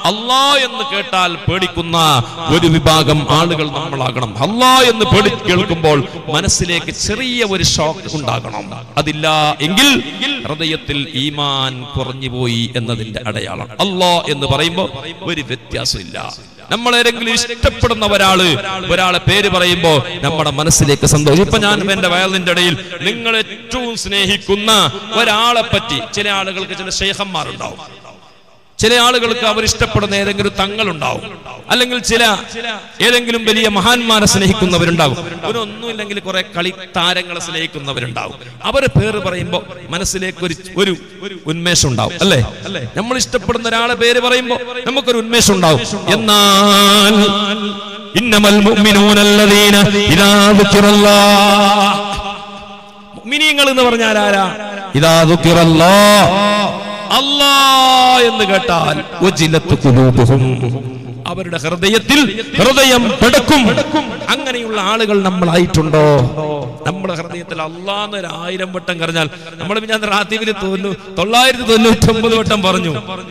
അല്ലാ എന്ന് കേട്ടാൽ പേടിക്കുന്ന ഒരു വിഭാഗം ആളുകൾ നമ്മളാകണം അല്ലാ എന്ന് പേടി കേൾക്കുമ്പോൾ മനസ്സിലേക്ക് ചെറിയ ഒരു ഷോക്ക് ഉണ്ടാകണം അതില്ല എങ്കിൽ ഹൃദയത്തിൽ ഈമാൻ കുറഞ്ഞുപോയി എന്നതിന്റെ അടയാളം അല്ലാ എന്ന് പറയുമ്പോൾ ഒരു വ്യത്യാസമില്ല നമ്മൾ ഏതെങ്കിലും ഇഷ്ടപ്പെടുന്ന ഒരാള് ഒരാളെ പേര് പറയുമ്പോ നമ്മുടെ മനസ്സിലേക്ക് സന്തോഷം ഇപ്പൊ ഞാൻ എന്റെ വയലിന്റെ ഇടയിൽ നിങ്ങൾ ഏറ്റവും സ്നേഹിക്കുന്ന ഒരാളെ പറ്റി ചില ആളുകൾക്ക് ചില ശേഖന്മാരുണ്ടാവും ചില ആളുകൾക്ക് അവർ ഇഷ്ടപ്പെടുന്ന ഏതെങ്കിലും തങ്ങളുണ്ടാവും അല്ലെങ്കിൽ ചില ഏതെങ്കിലും വലിയ മഹാന്മാരെ സ്നേഹിക്കുന്നവരുണ്ടാവും അവരൊന്നുമില്ലെങ്കിൽ കുറെ കളി താരങ്ങളെ സ്നേഹിക്കുന്നവരുണ്ടാവും അവരെ പേര് പറയുമ്പോൾ മനസ്സിലേക്ക് ഒരു ഒരു ഉന്മേഷം ഉണ്ടാവും അല്ലേ നമ്മൾ ഇഷ്ടപ്പെടുന്ന ഒരാളെ പേര് പറയുമ്പോൾ നമുക്കൊരു ഉന്മേഷം ഉണ്ടാവും എന്നാൽ ഇന്നമൽ മുഅ്മിനൂന അല്ലദീന ഇദാ ദുക്കിറല്ലാഹ് മുഅ്മിനീങ്ങൾ എന്ന് പറഞ്ഞാൽ ആരാ ഇദാ ദുക്കിറല്ലാഹ് അല്ലാ എന്ന് കേട്ടാൽ വജിലത്ത് ഖുലൂബുഹും അവരുടെ ഹൃദയത്തിൽ ഹൃദയം പെടക്കും അങ്ങനെയുള്ള ആളുകൾ നമ്മളായിട്ടുണ്ടോ നമ്മുടെ ഹൃദയത്തിൽ അള്ളാന്ന് ഒരു ആയിരം വട്ടം കരഞ്ഞാൽ നമ്മൾ ഞാൻ റാത്തീവിൽ തോന്നു തൊള്ളായിരത്തി തൊണ്ണൂറ്റി ഒമ്പത് വട്ടം പറഞ്ഞു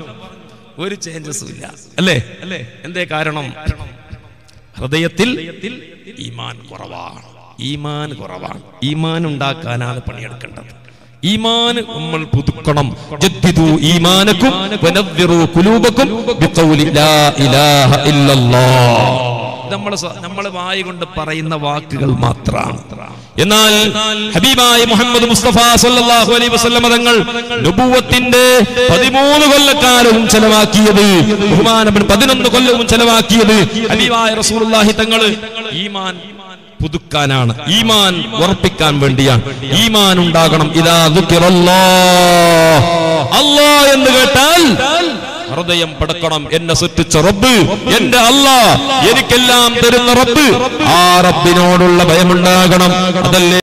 ഒരു ചേഞ്ചസും ഇല്ല അല്ലേ അല്ലേ എന്തേ കാരണം ഹൃദയത്തിൽ ഈമാൻ കുറവാണ് ഈമാൻ കുറവാണ് ഈമാൻ ഉണ്ടാക്കാനാണ് പണിയെടുക്കേണ്ടത് ഈമാൻ നമ്മൾ പുതുക്കണം ജദ്ദിദു ഈമാനക്കും വനവ്വിറു ഖുലൂബക്കും ബിഖൗലി ലാ ഇലാഹ ഇല്ലല്ലാഹ് നമ്മൾ നമ്മൾ വായ കൊണ്ട് പറയുന്ന വാക്കുകൾ മാത്രമാണ് എന്നാൽ ഹബീബായ മുഹമ്മദ് മുസ്തഫ സല്ലല്ലാഹു അലൈഹി വസല്ലം തങ്ങൾ നുബുവത്തിന്റെ പതിമൂന്ന് കൊല്ലക്കാലവും ചെലവാക്കിയത് ബഹുമാനപ്പെട്ട പതിനൊന്ന് കൊല്ലവും ചെലവാക്കിയത് ഹബീബായ റസൂലുള്ളാഹി തങ്ങൾ ഈമാൻ പുതുക്കാനാണ് ഈമാൻ ഉറപ്പിക്കാൻ വേണ്ടിയാണ് ഈമാൻ ഉണ്ടാകണം ഇതാ ദുഃഖിറല്ലാഹ് അല്ലാ എന്ന് കേട്ടാൽ ഹൃദയം പടക്കണം എന്നെ സൃഷ്ടിച്ച റബ്ബ് എന്റെ അല്ല എനിക്കെല്ലാം തരുന്ന റബ്ബ് ആ റബ്ബിനോടുള്ള ഭയമുണ്ടാകണം അതല്ലേ